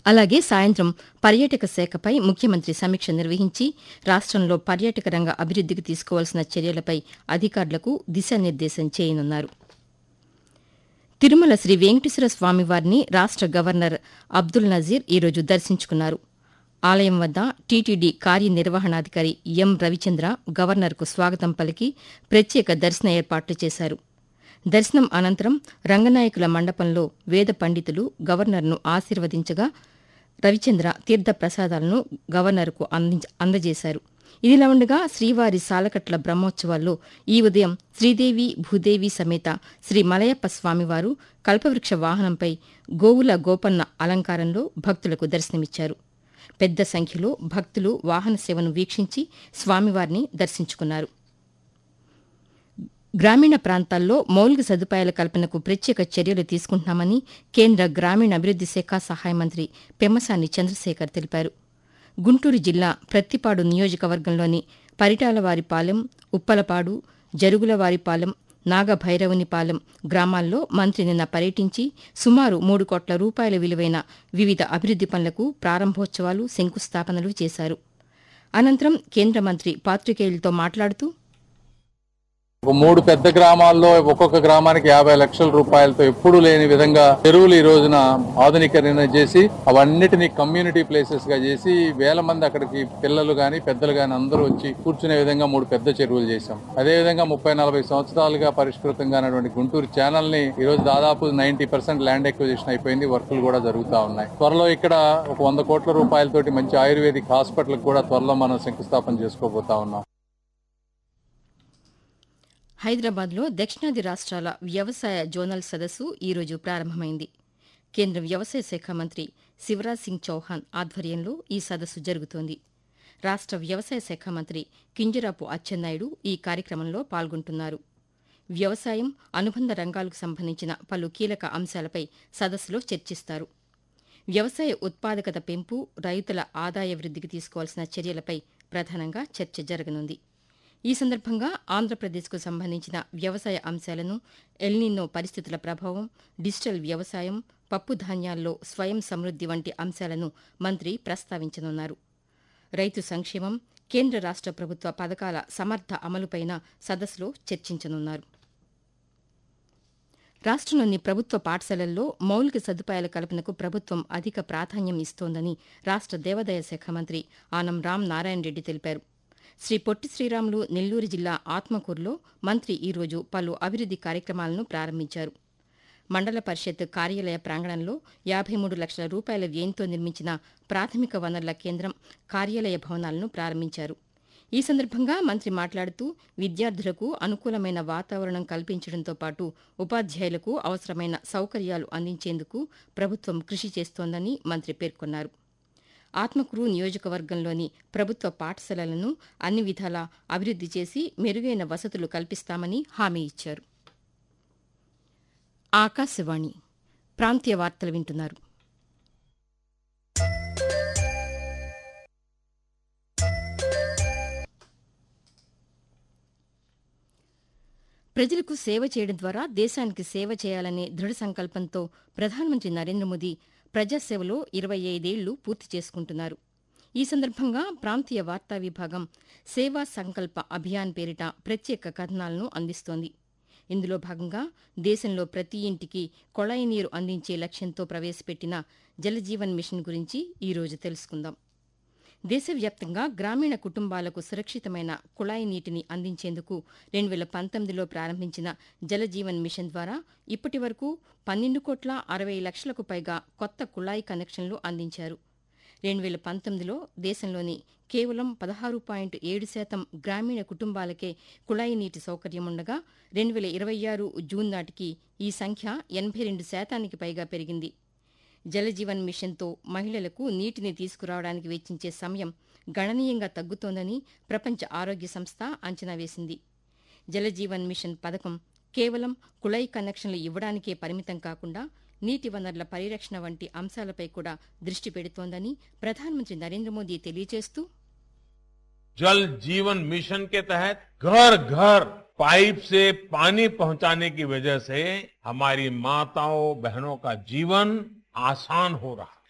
అలాగే సాయంత్రం పర్యాటక శాఖపై ముఖ్యమంత్రి సమీక్ష నిర్వహించి రాష్టంలో పర్యాటక రంగ అభివృద్దికి తీసుకోవాల్సిన చర్యలపై అధికారులకు దిశానిర్దేశం చేయనున్నారు తిరుమల శ్రీ వెంకటేశ్వర స్వామివారిని రాష్ట గవర్నర్ అబ్దుల్ నజీర్ ఈరోజు దర్శించుకున్నారు ఆలయం వద్ద టీటీడీ కార్యనిర్వహణాధికారి ఎం రవిచంద్ర గవర్నర్కు స్వాగతం పలికి ప్రత్యేక దర్శన ఏర్పాట్లు చేశారు దర్శనం అనంతరం రంగనాయకుల మండపంలో వేద పండితులు గవర్నర్ను ఆశీర్వదించగా రవిచంద్ర తీర్థ ప్రసాదాలను గవర్నర్కు అందించ- అందజేశారు ఇదిలా ఉండగా శ్రీవారి సాలకట్ల బ్రహ్మోత్సవాల్లో ఈ ఉదయం శ్రీదేవి భూదేవి సమేత శ్రీ మలయప్ప స్వామివారు కల్పవృక్ష వాహనంపై గోవుల గోపన్న అలంకారంలో భక్తులకు దర్శనమిచ్చారు పెద్ద సంఖ్యలో భక్తులు వాహన సేవను వీక్షించి స్వామివారిని దర్శించుకున్నారు గ్రామీణ ప్రాంతాల్లో మౌలిక సదుపాయాల కల్పనకు ప్రత్యేక చర్యలు తీసుకుంటున్నామని కేంద్ర గ్రామీణాభివృద్ది శాఖ సహాయ మంత్రి పెమ్మసాని చంద్రశేఖర్ తెలిపారు గుంటూరు జిల్లా ప్రత్తిపాడు నియోజకవర్గంలోని పరిటాలవారిపాలెం ఉప్పలపాడు జరుగులవారిపాలెం నాగభైరవునిపాలెం గ్రామాల్లో మంత్రి నిన్న పర్యటించి సుమారు మూడు కోట్ల రూపాయల విలువైన వివిధ అభివృద్ది పనులకు ప్రారంభోత్సవాలు శంకుస్థాపనలు చేశారు అనంతరం కేంద్ర మంత్రి పాత్రికేయులతో మాట్లాడుతూ ఒక మూడు పెద్ద గ్రామాల్లో ఒక్కొక్క గ్రామానికి యాభై లక్షల రూపాయలతో ఎప్పుడు లేని విధంగా చెరువులు ఈ రోజున ఆధునీకరణ చేసి అవన్నిటిని కమ్యూనిటీ ప్లేసెస్ గా చేసి వేల మంది అక్కడికి పిల్లలు గాని పెద్దలు గాని అందరూ వచ్చి కూర్చునే విధంగా మూడు పెద్ద చెరువులు చేశాం అదే విధంగా ముప్పై నలభై సంవత్సరాలుగా పరిష్కృతంగా ఉన్నటువంటి గుంటూరు ఛానల్ ని ఈ రోజు దాదాపు నైన్టీ పర్సెంట్ ల్యాండ్ ఎక్విజిషన్ అయిపోయింది వర్కులు కూడా జరుగుతా ఉన్నాయి త్వరలో ఇక్కడ ఒక వంద కోట్ల రూపాయలతోటి మంచి ఆయుర్వేదిక్ హాస్పిటల్ కూడా త్వరలో మనం శంకుస్థాపన చేసుకోబోతా ఉన్నాం హైదరాబాద్లో దక్షిణాది రాష్ట్రాల వ్యవసాయ జోనల్ సదస్సు ఈరోజు ప్రారంభమైంది కేంద్ర వ్యవసాయ శాఖ మంత్రి శివరాజ్ సింగ్ చౌహాన్ ఆధ్వర్యంలో ఈ సదస్సు జరుగుతోంది రాష్ట వ్యవసాయ శాఖ మంత్రి కింజరాపు అచ్చెన్నాయుడు ఈ కార్యక్రమంలో పాల్గొంటున్నారు వ్యవసాయం అనుబంధ రంగాలకు సంబంధించిన పలు కీలక అంశాలపై సదస్సులో చర్చిస్తారు వ్యవసాయ ఉత్పాదకత పెంపు రైతుల ఆదాయ వృద్ధికి తీసుకోవాల్సిన చర్యలపై ప్రధానంగా చర్చ జరగనుంది ఈ సందర్భంగా ఆంధ్రప్రదేశ్కు సంబంధించిన వ్యవసాయ అంశాలను ఎల్నినో పరిస్థితుల ప్రభావం డిజిటల్ వ్యవసాయం పప్పు ధాన్యాల్లో స్వయం సమృద్ది వంటి అంశాలను మంత్రి ప్రస్తావించనున్నారు రైతు సంక్షేమం కేంద్ర రాష్ట ప్రభుత్వ పథకాల సమర్థ అమలుపైన సదస్సులో చర్చించనున్నారు రాష్ట్రంలోని ప్రభుత్వ పాఠశాలల్లో మౌలిక సదుపాయాల కల్పనకు ప్రభుత్వం అధిక ప్రాధాన్యం ఇస్తోందని రాష్ట దేవాదాయ శాఖ మంత్రి ఆనం రామ్ నారాయణ రెడ్డి తెలిపారు శ్రీ పొట్టి శ్రీరాములు నెల్లూరు జిల్లా ఆత్మకూరులో మంత్రి ఈరోజు పలు అభివృద్ది కార్యక్రమాలను ప్రారంభించారు మండల పరిషత్ కార్యాలయ ప్రాంగణంలో యాభై మూడు లక్షల రూపాయల వ్యయంతో నిర్మించిన ప్రాథమిక వనరుల కేంద్రం కార్యాలయ భవనాలను ప్రారంభించారు ఈ సందర్భంగా మంత్రి మాట్లాడుతూ విద్యార్థులకు అనుకూలమైన వాతావరణం కల్పించడంతో పాటు ఉపాధ్యాయులకు అవసరమైన సౌకర్యాలు అందించేందుకు ప్రభుత్వం కృషి చేస్తోందని మంత్రి పేర్కొన్నారు ఆత్మకూరు నియోజకవర్గంలోని ప్రభుత్వ పాఠశాలలను అన్ని విధాలా అభివృద్ది చేసి మెరుగైన వసతులు కల్పిస్తామని హామీ ఇచ్చారు ఆకాశవాణి ప్రాంతీయ వార్తలు వింటున్నారు ప్రజలకు సేవ చేయడం ద్వారా దేశానికి సేవ చేయాలనే దృఢ సంకల్పంతో ప్రధానమంత్రి నరేంద్ర మోదీ ప్రజాసేవలో ఇరవై ఐదేళ్లు పూర్తి చేసుకుంటున్నారు ఈ సందర్భంగా ప్రాంతీయ వార్తా విభాగం సేవా సంకల్ప అభియాన్ పేరిట ప్రత్యేక కథనాలను అందిస్తోంది ఇందులో భాగంగా దేశంలో ప్రతి ఇంటికి కొళాయి నీరు అందించే లక్ష్యంతో ప్రవేశపెట్టిన జలజీవన్ మిషన్ గురించి ఈరోజు తెలుసుకుందాం దేశవ్యాప్తంగా గ్రామీణ కుటుంబాలకు సురక్షితమైన కుళాయి నీటిని అందించేందుకు రెండు వేల పంతొమ్మిదిలో ప్రారంభించిన జలజీవన్ మిషన్ ద్వారా ఇప్పటి వరకు పన్నెండు కోట్ల అరవై లక్షలకు పైగా కొత్త కుళాయి కనెక్షన్లు అందించారు రెండు వేల పంతొమ్మిదిలో దేశంలోని కేవలం పదహారు పాయింట్ ఏడు శాతం గ్రామీణ కుటుంబాలకే కుళాయి నీటి సౌకర్యం ఉండగా రెండు వేల ఇరవై ఆరు జూన్ నాటికి ఈ సంఖ్య ఎనభై రెండు శాతానికి పైగా పెరిగింది జలజీవన్ మిషన్తో మహిళలకు నీటిని తీసుకురావడానికి వెచ్చించే సమయం గణనీయంగా తగ్గుతోందని ప్రపంచ ఆరోగ్య సంస్థ అంచనా వేసింది జలజీవన్ మిషన్ పథకం కేవలం కుళాయి కనెక్షన్లు ఇవ్వడానికే పరిమితం కాకుండా నీటి వనరుల పరిరక్షణ వంటి అంశాలపై కూడా దృష్టి పెడుతోందని ప్రధానమంత్రి నరేంద్ర మోదీ తెలియజేస్తూ जल जीवन मिशन के तहत घर घर पाइप से पानी पहुंचाने की वजह से हमारी माताओं बहनों का जीवन आसान हो रहा है